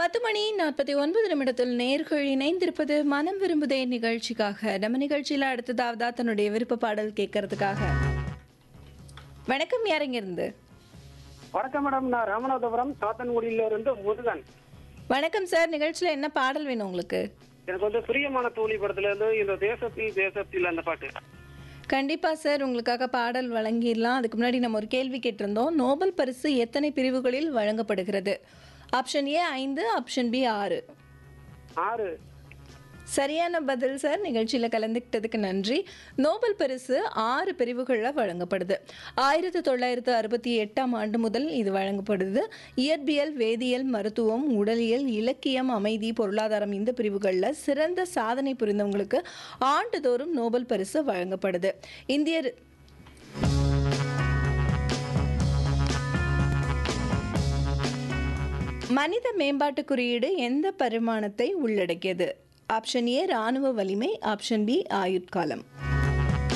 பத்து மணி நாற்பத்தி ஒன்பது நிமிடத்தில் நேர்கள் இணைந்திருப்பது மனம் விரும்புதே நிகழ்ச்சிக்காக நம்ம நிகழ்ச்சியில் அடுத்ததாவதா தன்னுடைய விருப்ப பாடல் கேட்கறதுக்காக வணக்கம் யாருங்க இருந்து வணக்கம் மேடம் நான் ராமநாதபுரம் சாத்தன்குடியில இருந்து முருகன் வணக்கம் சார் நிகழ்ச்சியில் என்ன பாடல் வேணும் உங்களுக்கு எனக்கு வந்து பிரியமான தோழி படத்துல இருந்து இந்த தேசத்தில் தேசத்தில் அந்த பாட்டு கண்டிப்பா சார் உங்களுக்காக பாடல் வழங்கிடலாம் அதுக்கு முன்னாடி நம்ம ஒரு கேள்வி கேட்டிருந்தோம் நோபல் பரிசு எத்தனை பிரிவுகளில் வழங்கப்படுகிறது ஆப்ஷன் ஏ ஐந்து ஆப்ஷன் பி ஆறு ஆறு சரியான பதில் சார் நிகழ்ச்சியில் கலந்துக்கிட்டதுக்கு நன்றி நோபல் பரிசு ஆறு பிரிவுகளில் வழங்கப்படுது ஆயிரத்தி தொள்ளாயிரத்து அறுபத்தி எட்டாம் ஆண்டு முதல் இது வழங்கப்படுது இயற்பியல் வேதியியல் மருத்துவம் உடலியல் இலக்கியம் அமைதி பொருளாதாரம் இந்த பிரிவுகளில் சிறந்த சாதனை புரிந்தவங்களுக்கு ஆண்டுதோறும் நோபல் பரிசு வழங்கப்படுது இந்தியர் மனித மேம்பாட்டு குறியீடு எந்த பரிமாணத்தை உள்ளடக்கியது ஆப்ஷன் ஏ ராணுவ வலிமை ஆப்ஷன் பி ஆயுட்காலம்